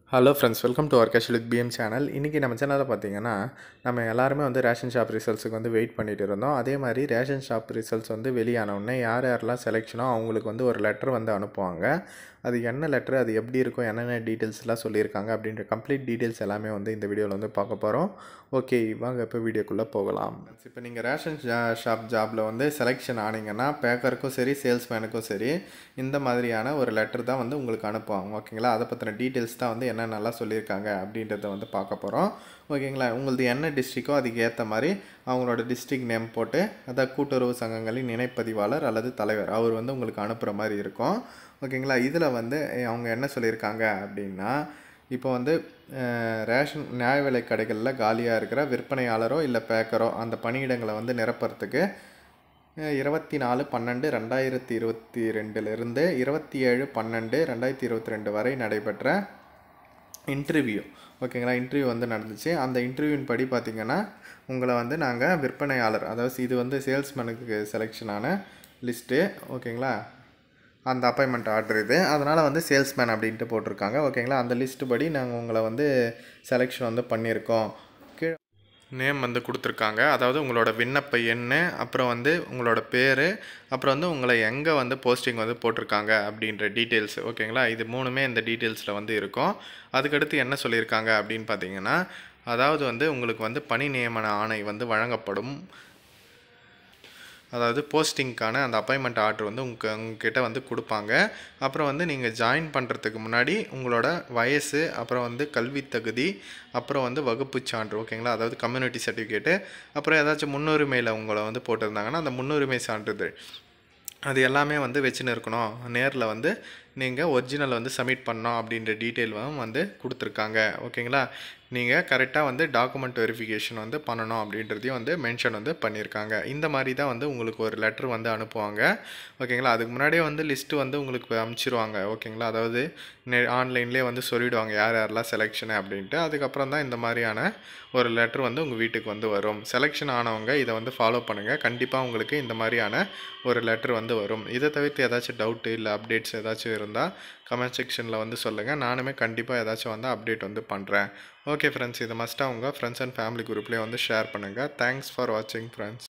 hello friends welcome to our cash with PM channel இன்றைக்கி நம்ம சேனலில் பார்த்தீங்கன்னா நம்ம எல்லாருமே வந்து ரேஷன் ஷாப் ரிசல்ட்ஸுக்கு வந்து வெயிட் பண்ணிட்டு இருந்தோம் அதே மாதிரி ரேஷன் ஷாப் ரிசல்ட்ஸ் வந்து வெளியான உடனே யார் யாரெல்லாம் செலெக்ஷனோ அவங்களுக்கு வந்து ஒரு லெட்டர் வந்து அனுப்புவாங்க அது என்ன லெட்டர் அது எப்படி இருக்கும் என்னென்ன டீட்டெயில்ஸ்லாம் சொல்லியிருக்காங்க அப்படின்ற கம்ப்ளீட் டீட்டெயில்ஸ் எல்லாமே வந்து இந்த வீடியோவில் வந்து பார்க்க போகிறோம் ஓகே வாங்க இப்போ வீடியோக்குள்ளே போகலாம் இப்போ நீங்கள் ரேஷன் ஷாப் ஜாபில் வந்து செலெக்ஷன் ஆனீங்கன்னா பேக்கருக்கும் சரி சேல்ஸ்மேனுக்கும் சரி இந்த மாதிரியான ஒரு லெட்டர் தான் வந்து உங்களுக்கு அனுப்புவாங்க ஓகேங்களா அதை பற்றின டீட்டெயில்ஸ் தான் வந்து என்னென்னலாம் சொல்லியிருக்காங்க அப்படின்றத வந்து பார்க்க போகிறோம் ஓகேங்களா உங்களது என்ன டிஸ்ட்ரிக்கோ அதுக்கு ஏற்ற மாதிரி அவங்களோட டிஸ்ட்ரிக் நேம் போட்டு அதாவது கூட்டுறவு சங்கங்களின் இணைப்பதிவாளர் அல்லது தலைவர் அவர் வந்து உங்களுக்கு அனுப்புகிற மாதிரி இருக்கும் ஓகேங்களா இதில் வந்து அவங்க என்ன சொல்லியிருக்காங்க அப்படின்னா இப்போ வந்து அஹ், ரேஷன் நியாய விலை கடைகளில் காலியாக இருக்கிற விற்பனையாளரோ இல்லை பேக்கரோ அந்த பணியிடங்களை வந்து நிரப்புறதுக்கு இருபத்தி நாலு பன்னெண்டு ரெண்டாயிரத்தி இருபத்தி ரெண்டுலேருந்து இருபத்தி ஏழு பன்னெண்டு ரெண்டாயிரத்தி இருபத்தி ரெண்டு வரை நடைபெற்ற இன்டர்வியூ ஓகேங்களா இன்டர்வியூ வந்து நடந்துச்சு அந்த இன்டர்வியூன் படி பார்த்திங்கன்னா உங்களை வந்து நாங்கள் விற்பனையாளர் அதாவது இது வந்து சேல்ஸ்மேனுக்கு செலெக்ஷனான லிஸ்ட்டு ஓகேங்களா அந்த அப்பாயின்மெண்ட் ஆர்டர் இது அதனால் வந்து சேல்ஸ்மேன் அப்படின்ட்டு போட்டிருக்காங்க ஓகேங்களா அந்த லிஸ்ட்டு படி நாங்கள் உங்களை வந்து செலெக்ஷன் வந்து பண்ணியிருக்கோம் கீழே நேம் வந்து கொடுத்துருக்காங்க அதாவது உங்களோட விண்ணப்ப எண் அப்புறம் வந்து உங்களோட பேர் அப்புறம் வந்து உங்களை எங்கே வந்து போஸ்டிங் வந்து போட்டிருக்காங்க அப்படின்ற டீட்டெயில்ஸ் ஓகேங்களா இது மூணுமே இந்த டீட்டெயில்ஸில் வந்து இருக்கும் அதுக்கடுத்து என்ன சொல்லியிருக்காங்க அப்படின்னு பார்த்தீங்கன்னா அதாவது வந்து உங்களுக்கு வந்து பணி நியமன ஆணை வந்து வழங்கப்படும் அதாவது போஸ்டிங்க்கான அந்த அப்பாயின்மெண்ட் ஆர்டர் வந்து உங்க உங்ககிட்ட வந்து கொடுப்பாங்க அப்புறம் வந்து நீங்கள் ஜாயின் பண்ணுறதுக்கு முன்னாடி உங்களோட வயசு அப்புறம் வந்து கல்வி தகுதி அப்புறம் வந்து வகுப்பு சான்று ஓகேங்களா அதாவது கம்யூனிட்டி சர்டிஃபிகேட்டு அப்புறம் ஏதாச்சும் முன்னுரிமையில் உங்களை வந்து போட்டிருந்தாங்கன்னா அந்த முன்னுரிமை சான்றிதழ் அது எல்லாமே வந்து வச்சுன்னு இருக்கணும் நேரில் வந்து நீங்கள் ஒரிஜினல் வந்து சப்மிட் பண்ணோம் அப்படின்ற டீட்டெயிலும் வந்து கொடுத்துருக்காங்க ஓகேங்களா நீங்கள் கரெக்டாக வந்து டாக்குமெண்ட் வெரிஃபிகேஷன் வந்து பண்ணணும் அப்படின்றதையும் வந்து மென்ஷன் வந்து பண்ணியிருக்காங்க இந்த மாதிரி தான் வந்து உங்களுக்கு ஒரு லெட்டர் வந்து அனுப்புவாங்க ஓகேங்களா அதுக்கு முன்னாடியே வந்து லிஸ்ட்டு வந்து உங்களுக்கு அனுப்பிச்சிருவாங்க ஓகேங்களா அதாவது நெ ஆன்லைன்லேயே வந்து சொல்லிவிடுவாங்க யார் யாரெல்லாம் செலெக்ஷனு அப்படின்ட்டு அதுக்கப்புறம் தான் இந்த மாதிரியான ஒரு லெட்டர் வந்து உங்கள் வீட்டுக்கு வந்து வரும் செலெக்ஷன் ஆனவங்க இதை வந்து ஃபாலோ பண்ணுங்கள் கண்டிப்பாக உங்களுக்கு இந்த மாதிரியான ஒரு லெட்டர் வந்து வரும் இதை தவிர்த்து ஏதாச்சும் டவுட்டு இல்லை அப்டேட்ஸ் ஏதாச்சும் இருந்தால் கமெண்ட் செக்ஷனில் வந்து சொல்லுங்கள் நானுமே கண்டிப்பாக ஏதாச்சும் வந்து அப்டேட் வந்து பண்ணுறேன் ஓகே ஃப்ரெண்ட்ஸ் இதை மஸ்ட்டாக உங்கள் ஃப்ரெண்ட்ஸ் அண்ட் ஃபேமிலி குரூப்லேயே வந்து ஷேர் பண்ணுங்கள் தேங்க்ஸ் ஃபார் வாட்சிங் ஃப்ரெண்ட்ஸ்